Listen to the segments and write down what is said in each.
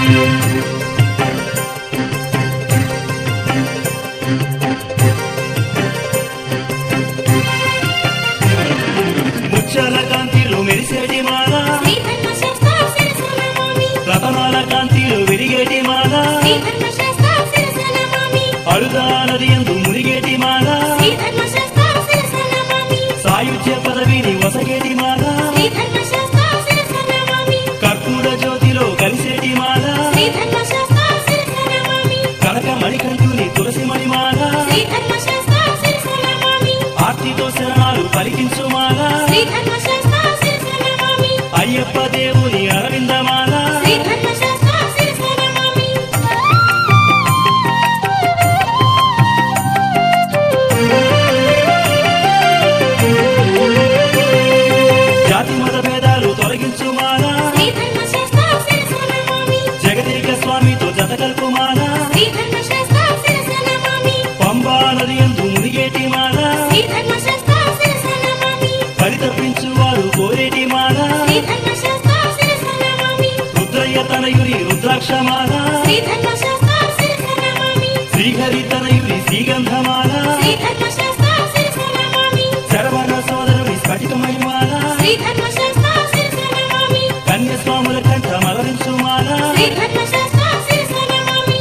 ముచ్చల కాంతిలో మెరిసేటి మాల శ్రీధర్మశాస్త్ర శిరసనమామి రతనాల కాంతిలో విరిగేటి మాల శ్రీధర్మశాస్త్ర శిరసనమామి అడుగా నది ఎందు మునిగేటి మాల శ్రీధర్మశాస్త్ర శిరసనమామి సాయుధ్య పదవిని వసగేటి మాల శ్రీధర్మశాస్త్ర శిరసనమామి కర్పూర జ్యోతిలో కలిసేటి మాల శ్రీధర్మశాస్త్ర శిరసనమామి కనక మణికంఠుని తులసి మణిమాల శ్రీధర్మశాస్త్ర శిరసనమామి ఆర్తితో శరణాలు పలికించు మాల శ్రీధర్మశాస్త్ర శిరసనమామి అయ్యప్ప దేవుని అరవిందమాల శ్రీధర్మశాస్త్ర శిరసనమామి జాతి మత భేదాలు తొలగించు మాల శ్రీధర్మశాస్త్ర శిరసనమామి జగదీక స్వామితో జత కల్పు మాల శ్రీధర్మశాస్త్ర శిరసనమామి పంబా నది ఎందు మునిగేటి మాల శ్రీధర్మశాస్త్ర శిరసనమామి పరితపించు వారు కోరేటి మాల శ్రీధర్మశాస్త్ర శిరసనమామి రుద్రయ్య తనయుని రుద్రాక్షమాల శ్రీధర్మశాస్త్ర శిరసనమామి శ్రీహరి తనయుని శ్రీగంధమాల శ్రీధర్మశాస్త్ర శిరసనమామి శరవణ సోదరుని స్ఫటికమణిమాల శ్రీధర్మశాస్త్ర శిరసనమామి కన్యస్వాముల కంఠ మలరించు మాల శ్రీధర్మశాస్త్ర శిరసనమామి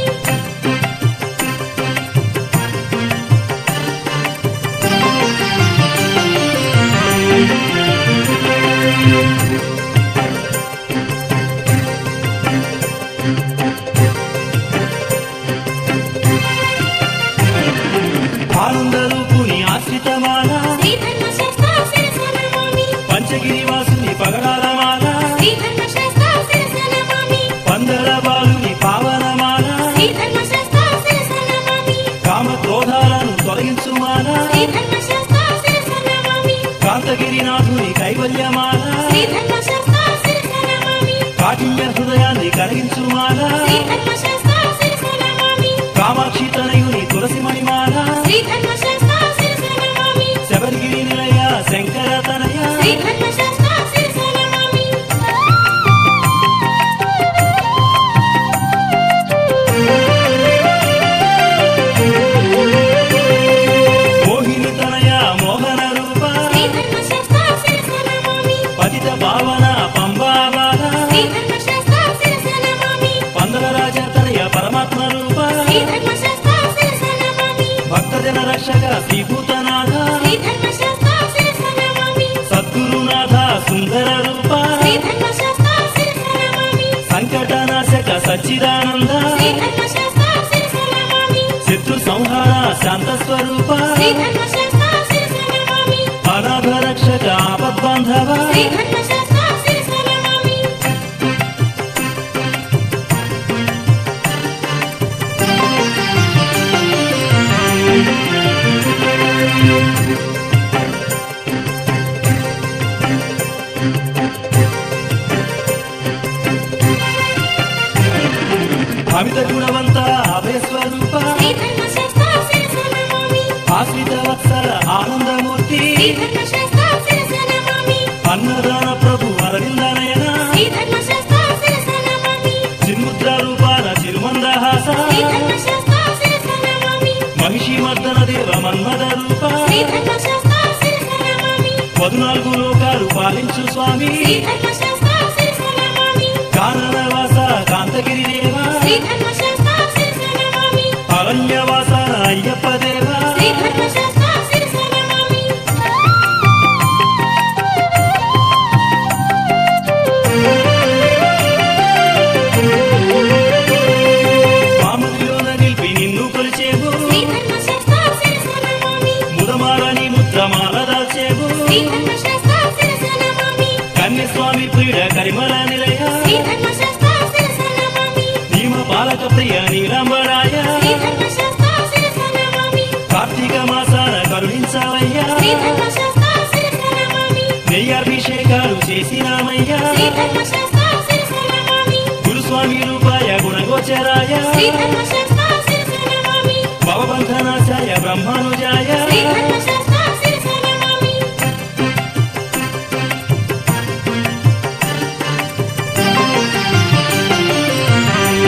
ఆనంద రూపుని ఆశ్రితమాల శ్రీధర్మశాస్త్ర శిరసనమామి పంచగిరి వాసుని పగడాల మాల శ్రీధర్మశాస్త్ర శిరసనమామి పందల బాలుని పావనమాల శ్రీధర్మశాస్త్ర శిరసనమామి కామ క్రోధాలను తొలగించు మాల శ్రీధర్మశాస్త్ర శిరసనమామి కాంతగిరినాథుని కైవల్యమాల శ్రీధర్మశాస్త్ర శిరసనమామి కాఠిన్య హృదయాన్ని కలిగించు మాల శ్రీధర్మశాస్త్ర శిరసనమామి కామాక్షి తనయుని తులసి మణిమాల శ్రీధర్మశాస్త్ర శిరసనమామి శబరిగిరి నిలయ శంకర తనయ శ్రీధర్మశాస్త్ర శిరసనమామి మోహిని తనయ మోహన రూప శ్రీధర్మశాస్త్ర శిరసనమామి పతిత భావన పంబాబాల శ్రీధర్మశాస్త్ర శిరసనమామి పందల రాజ తనయ పరమాత్మ రూప శ్రీధర్మశాస్త్ర శిరసనమామి భక్తజన రక్షక శ్రీభూతనాథ శ్రీధర్మశాస్త్ర శిరసనమామి సద్గురునాథ సుందర రూప శ్రీధర్మశాస్త్ర శిరసనమామి సంకటనాశక సచ్చిదానంద శ్రీధర్మశాస్త్ర శిరసనమామి శత్రు సంహార శాంత స్వరూప శ్రీధర్మశాస్త్ర శిరసనమామి అనాథ రక్షక ఆపద్బాంధవ శ్రీధర్మశాస్త్ర శిరసనమామి అమిత గుణవంత అభయ స్వరూప శ్రీధర్మశాస్త్ర శిరసనమామి ఆశ్రిత వత్సల ఆనందమూర్తి శ్రీధర్మశాస్త్ర శిరసనమామి అన్నదాన ప్రభు అరవిందనయన శ్రీధర్మశాస్త్ర శిరసనమామి చిన్ముద్ర రూపాన చిరుమందహాస శ్రీధర్మశాస్త్ర శిరసనమామి మహిషి మర్దన దేవ మన్మద రూప శ్రీధర్మశాస్త్ర శిరసనమామి పద్నాలుగు లోకాలు పాలించు స్వామి శ్రీధర్మశాస్త్ర శిరసనమామి కాననవాస కాంతగిరి దేవ శ్రీధర్మశాస్త్ర శిరసనమామి అరణ్యవాస అయ్యప్ప దేవ శ్రీధర్మశాస్త్ర శిరసనమామి మామూలులోన నిలిపి నిన్ను కొలిచేవు శ్రీధర్మశాస్త్ర శిరసనమామి ముదమారని ముద్రమాల దాల్చేవు శ్రీధర్మశాస్త్ర శిరసనమామి కన్యస్వామి ప్రియుడ కరిమల నిలయ శ్రీధర్మశాస్త్ర శిరసనమామి నీమ బాలక ప్రియ నీలాంబరాయ శ్రీధర్మశాస్త్ర శిరసనమామి కార్తీక మాసాన కరుణించావయ్యా శ్రీధర్మశాస్త్ర శిరసనమామి నెయ్యాభిషేకాలు చేసినామయ్యా శ్రీధర్మశాస్త్ర శిరసనమామి గురుస్వామి రూపాయ గుణగోచరాయ శ్రీధర్మశాస్త్ర శిరసనమామి భవబంధనాశాయ బ్రహ్మానుజాయ శ్రీధర్మశాస్త్ర శిరసనమామి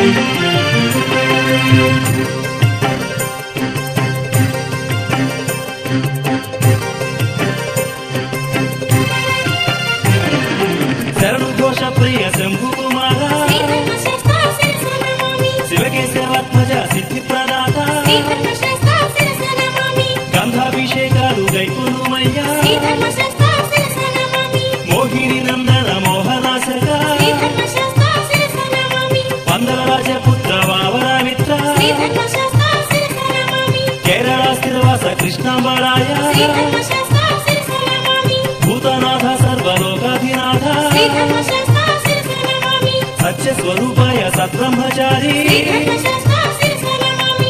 శరణు ఘోష ప్రియ శంభు కుమార శ్రీధర్మశాస్త్ర శిరస నమామి శివకేశవాత్మజ సిద్ధి ప్రదాత శ్రీధర్మశాస్త్ర శిరస నమామి గంధాభిషేకాలు గైకులుమయ్యా శ్రీధర్మశాస్త్ర శిరస నమామి మోహిని నందన మోహనాశక శ్రీధర్మశాస్త్ర శిరస నమామి వందల రాజపుత్ర వావరామిత్ర శ్రీధర్మశాస్త్ర శిరస నమామి కేరళ స్థిరవాస కృష్ణాంబరాయ శ్రీధర్మశాస్త్ర శిరస నమామి భూతనాథ సర్వలోకాధినాథ శ్రీధర్మశాస్త్ర శిరస నమామి సత్య స్వరూపాయ సద్బ్రహ్మచారి శ్రీధర్మశాస్త్ర శిరస నమామి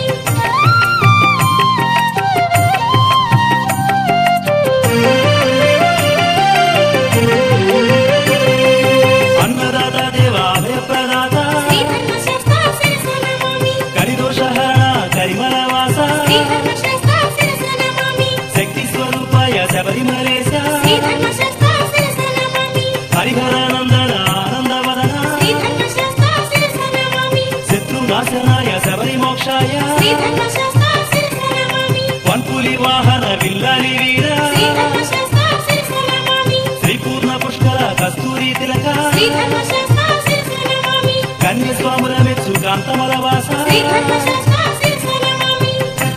అన్నదాత దేవాభయ ప్రదాత శ్రీధర్మశాస్త్ర శిరస నమామి కలిదోషహరణ కరిమలవాస శ్రీధర్మశాస్త్ర శిరస నమామి శక్తి స్వరూపాయ శబరిమలేశ శ్రీధర్మశాస్త్ర శిరస నమామి హరిహరానందన ఆనందవదన శ్రీధర్మశాస్త్ర శిరస నమామి శత్రునాశనాయ శబరి మోక్షాయ శ్రీధర్మశాస్త్ర శిరస నమామి వన్పులి వాహన విల్లాలి వీర శ్రీధర్మశాస్త్ర శిరస నమామి శ్రీపూర్ణ పుష్కర కస్తూరి తిలక శ్రీధర్మశాస్త్ర శిరస నమామి కన్య స్వాముల మెచ్చు కాంతమల వాస శ్రీధర్మశాస్త్ర శిరస నమామి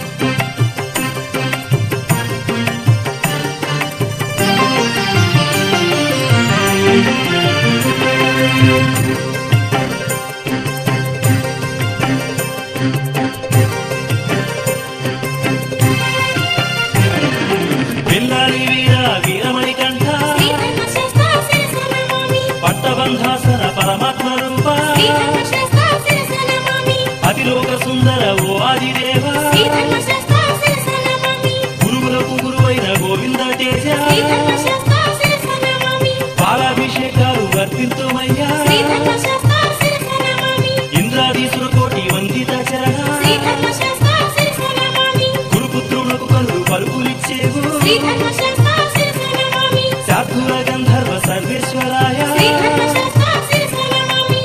విల్లాలి వీర వీరమణి కంఠ శ్రీధర్మశాస్త్ర శిరస నమామి పట్టబంధాసన పరమాత్మ రూప శ్రీధర్మశాస్త్ర శిరస నమామి అతిలోక సుందర ఓ ఆదిదేవ శ్రీధర్మశాస్త్ర శిరస నమామి గురువులకు గురువైన గోవింద తేజ శ్రీధర్మశాస్త్ర శిరస నమామి పాలాభిషేకాలు వర్తింతుమయ్యా శ్రీధర్మశాస్త్ర శిరస నమామి ఇంద్రాదీసుల కోటి వందిత చరణ శ్రీధర్మశాస్త్ర శిరస నమామి గురుపుత్రులకు కలు పలుకులిచ్చేవు శ్రీధర్మశాస్త్ర శిరస నమామి శార్దూల గంధర్వ సర్వేశ్వరాయ శ్రీధర్మశాస్త్ర శిరస నమామి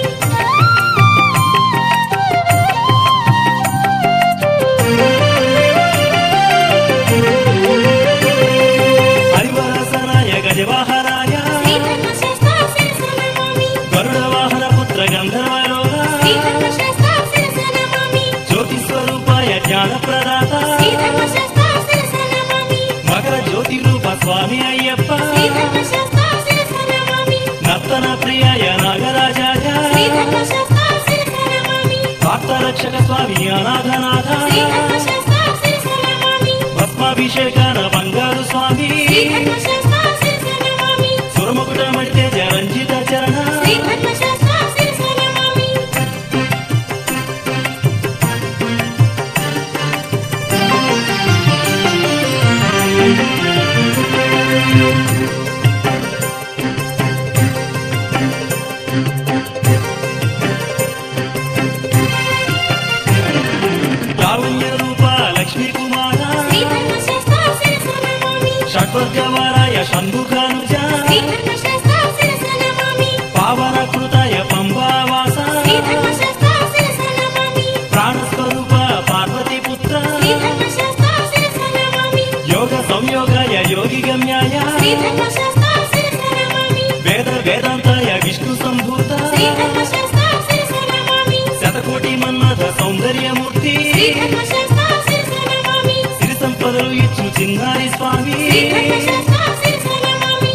హరివరసనాయ గజవాహనాయ శ్రీధర్మశాస్త్ర శిరస నమామి గరుడ వాహన పుత్ర గంధర్వలోల శ్రీధర్మశాస్త్ర శిరస నమామి జ్యోతి స్వరూపాయ జ్ఞాన ప్రదాత శ్రీధర్మశాస్త్ర శిరస నమామి మకర జ్యోతి రూప స్వామి అయ్యప్ప శ్రీధర్మశాస్త్ర శిరస నమామి నర్తన ప్రియాయ నాగరాజాయ శ్రీధర్మశాస్త్ర శిరస నమామి భక్తరక్షక స్వామి అనాథనాథ శ్రీధర్మశాస్త్ర శిరస నమామి భస్మాభిషేకాన బంగారు స్వామి శ్రీధర్మశాస్త్ర శిరస నమామి సురముకుట మడితే జరంజిత చరణ శ్రీధర్మశాస్త్ర శిరస నమామి లావణ్య రూప లక్ష్మీ కుమార శ్రీధర్మశాస్త్ర శిరస నమామి షడ్వర్గవరాయ షణ్ముఖానుజ శ్రీధర్మశాస్త్ర శిరస నమామి పావన కృతాయ పంబావాస శ్రీధర్మశాస్త్ర శిరస నమామి ప్రాణస్వరూప పార్వతీ పుత్ర శ్రీధర్మశాస్త్ర శిరస నమామి యోగ సంయోగాయ యోగి గమ్యాయ శ్రీధర్మశాస్త్ర శిరస నమామి వేద వేదాంతాయ విష్ణు సంభూత శ్రీధర్మశాస్త్ర శిరస నమామి శతకోటి మన్మథ సౌందర్యమూర్తి శ్రీధర్మశాస్త్ర శిరస నమామి సిరి సంపదలు ఇచ్చు చిన్నారి స్వామి శ్రీధర్మశాస్త్ర శిరస నమామి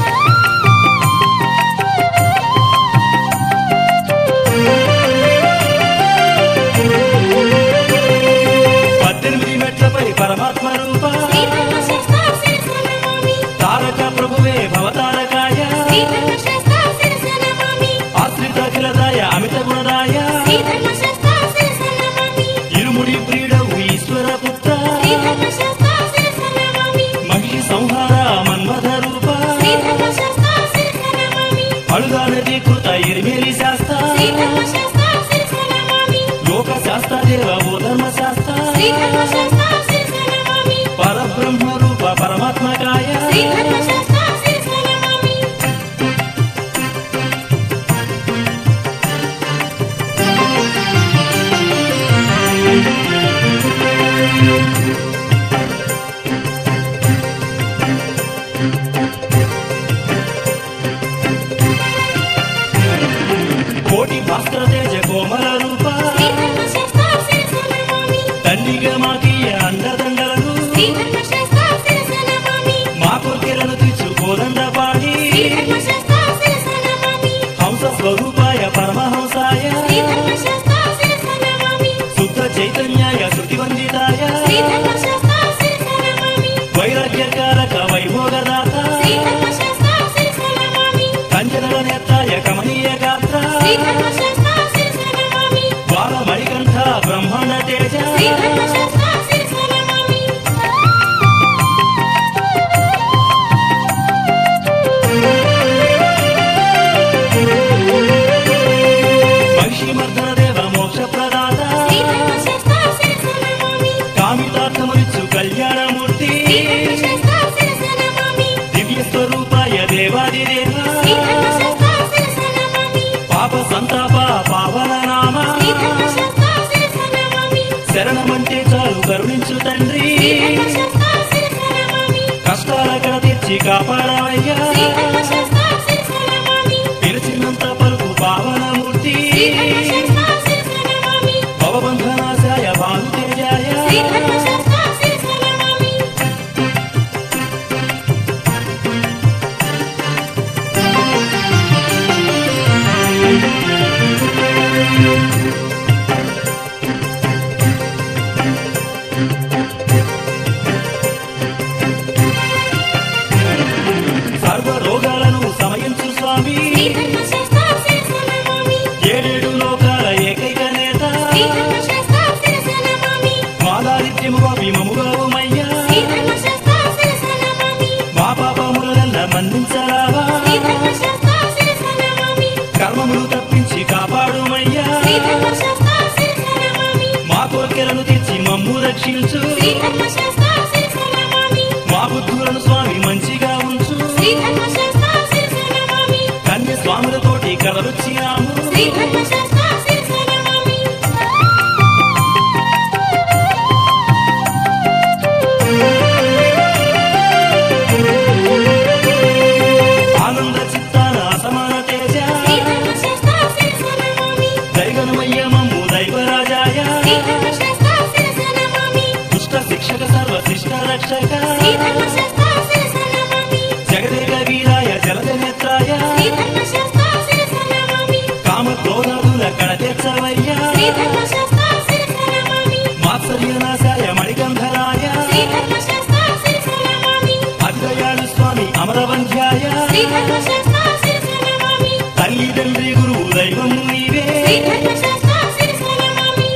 పద్దెనిమిది మెట్లపై పరమాత్మ రూప శ్రీధర్మశాస్త్ర శిరస నమామి తారక ప్రభువే భవతారకాయ శ్రీధర్మశాస్త్ర శిరస నమామి ఆశ్రితఖిలదాయ అమిత గుణదాయ శ్రీధర్మశాస్త్ర శిరస నమామి ఇరుముడి ప్రియుడవు ఈశ్వర పుత్ర శ్రీధర్మశాస్త్ర శిరస నమామి మహిషి సంహార మన్మథ రూప శ్రీధర్మశాస్త్ర శిరస నమామి అడుగా నది కృత ఇర్మేలి శాస్త్ర శ్రీధర్మశాస్త్ర శిరస నమామి లోక శాస్త్ర దేవ ఓ ధర్మ శాస్త్ర శ్రీధర్మశాస్త్ర శిరస నమామి పరబ్రహ్మ రూప పరమాత్మకాయ శ్రీధర్మశాస్త్ర శిరస నమామి శ్రీ కోటి భాస్కర తేజ కోమల రూప శ్రీ ధర్మశాస్త్ర శిరస నమామి తండ్రిగా మాకీయ అండదండలను శ్రీ ధర్మశాస్త్ర శిరస నమామి మా కోరికలను తీర్చు కోదండ పాడి శ్రీ ధర్మశాస్త్ర శిరస నమామి హంస స్వరూపాయ పరమహంసాయ శ్రీ ధర్మశాస్త్ర శిరస నమామి శుద్ధ చైతన్యాయ శృతి వందితాయ శ్రీ ధర్మశాస్త్ర శిరస నమామి వైరాగ్యకారక వైభోగదాత శ్రీ ధర్మశాస్త్ర శిరస నమామి కంజనల నేత్రాయ కమనీయ గాత్ర శ్రీ ధర్మశాస్త్ర శిరస నమామి బాల మణికంఠ బ్రహ్మాండ తేజ శ్రీ ధర్మశాస్త్ర శిరస నమామి మహిషి మర్దన దేవ మోక్ష ప్రదాత శ్రీ ధర్మశాస్త్ర శిరస నమామి కామితార్థమునిచ్చు కళ్యాణమూర్తి శ్రీ ధర్మశాస్త్ర శిరస నమామి దివ్య స్వరూపాయ దేవాదిదేవ శ్రీ ధర్మశాస్త్ర శిరస నమామి పాప సంతాప పావన నామ శ్రీ ధర్మశాస్త్ర శిరస నమామి శరణమంటే చాలు కరుణించు తండ్రి శ్రీ ధర్మశాస్త్ర శిరస నమామి కష్టాల కడ తెచ్చి కాపాడవయ్యా శ్రీ ధర్మశాస్త్ర శిరస నమామి పిలిచినంత పలుకు పావనమూర్తి శ్రీ ధర్మశాస్త్ర శిరస నమామి భవబంధనాశాయ భాను తేజాయ శ్రీ ధర్మశాస్త్ర శిరస నమామి సర్వ రోగాలను సమయించు స్వామి శ్రీ ధర్మశాస్త్ర శిరస నమామి ఏడేడు లోకాల ఏకైక నేత శ్రీ ధర్మశాస్త్ర శిరస నమామి మాదారిత్యము విమముగావుమయ్యా శ్రీ ధర్మశాస్త్ర శిరస నమామి మా పాపములనల్ల మన్నించరావా శ్రీ ధర్మశాస్త్ర శిరస నమామి కర్మములు తప్పించి కాపాడుమయ్యా శ్రీ ధర్మశాస్త్ర శిరస నమామి మా కోరికలను తెచ్చి మమ్ము రక్షించు శ్రీ ధర్మశాస్త్ర శిరస నమామి మా బుద్ధులను స్వామి మంచిగా ఉంచు శ్రీ ధర్మశాస్త్ర శిరస నమామి కన్య స్వాములతోటి కలవచ్చినాము శ్రీ ధర్మశాస్త్ర శిరస నమామి ఆనంద చిత్తాన అసమాన తేజ శ్రీ ధర్మశాస్త్ర శిరస నమామి దైవనమయ్య మమ్ము దైవరాజాయ శ్రీ ధర్మశాస్త్ర శిరస నమామి దుష్ట శిక్షక సర్వ శిష్ట రక్షక శ్రీ ధర్మశాస్త్ర శిరస నమామి జగదేక వీరాయ జలద నేత్రాయ శ్రీ ధర్మశాస్త్ర శిరస నమామి కామ క్రోధాదుల కడతెచ్చవయ్యా శ్రీ ధర్మశాస్త్ర శిరస నమామి మాత్సర్యనాశాయ మణిగంధరాయ శ్రీ ధర్మశాస్త్ర శిరస నమామి అద్వయాళు స్వామి అమరవంధ్యాయ శ్రీ ధర్మశాస్త్ర శిరస నమామి తల్లి తండ్రి గురువు దైవము నీవే శ్రీ ధర్మశాస్త్ర శిరస నమామి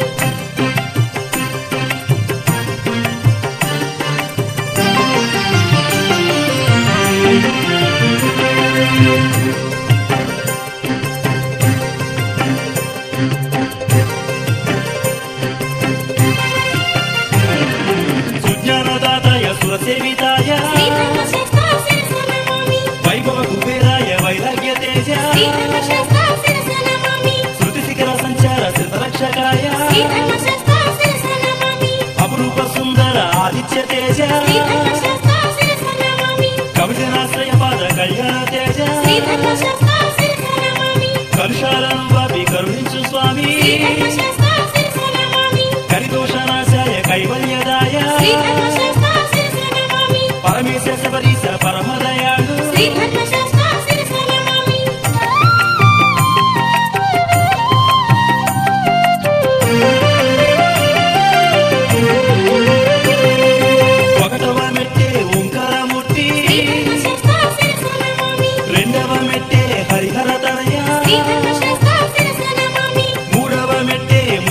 సుజ్ఞానదాతాయ సురసేవితాయ శ్రీ ధర్మశాస్త్ర శిరస నమామి వైభవ కుబేరాయ వైరాగ్య తేజ శ్రీ ధర్మశాస్త్ర శిరస నమామి శృతి శిఖర సంచార శృతరక్షకాయ శ్రీ ధర్మశాస్త్ర శిరస నమామి అపురూప సుందర ఆదిత్య తేజ శ్రీ ధర్మశాస్త్ర శిరస నమామి కవిజనాశ్రయ పాద కళ్యాణ తేజ శ్రీ ధర్మశాస్త్ర శిరస నమామి కలుషాలను బాబి కరుణించు స్వామి శ్రీ ధర్మశాస్త్ర శిరస నమామి కరిదోషనాశాయ కైవల్యదాయ శ్రీ ధర్మశాస్త్ర శిరస నమామి పరమేశ శబరీశ పరమదయాళు శ్రీ ధర్మశాస్త్ర శిరస నమామి ఒకటవ మెట్టే ఓంకారమూర్తి శ్రీ ధర్మశాస్త్ర శిరస నమామి రెండవ మెట్టే హరిహర తనయ శ్రీ ధర్మశాస్త్ర శిరస నమామి మూడవ మెట్టే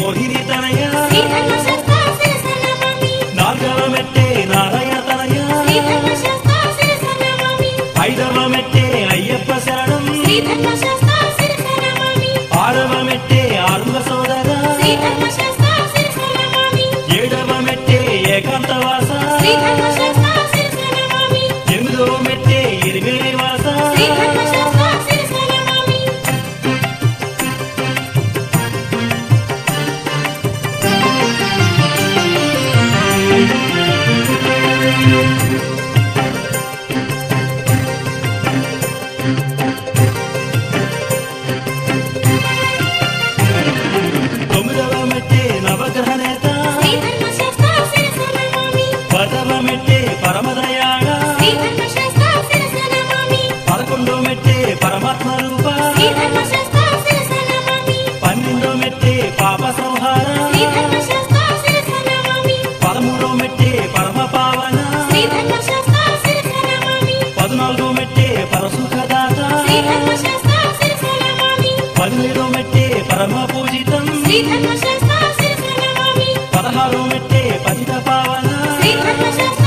పదిహేడో మెట్టే పరమ పూజితం శ్రీ ధర్మశాస్త్ర శిరస నమామి పదహారో మెట్టే పతిత పావన శ్రీ ధర్మశాస్త్ర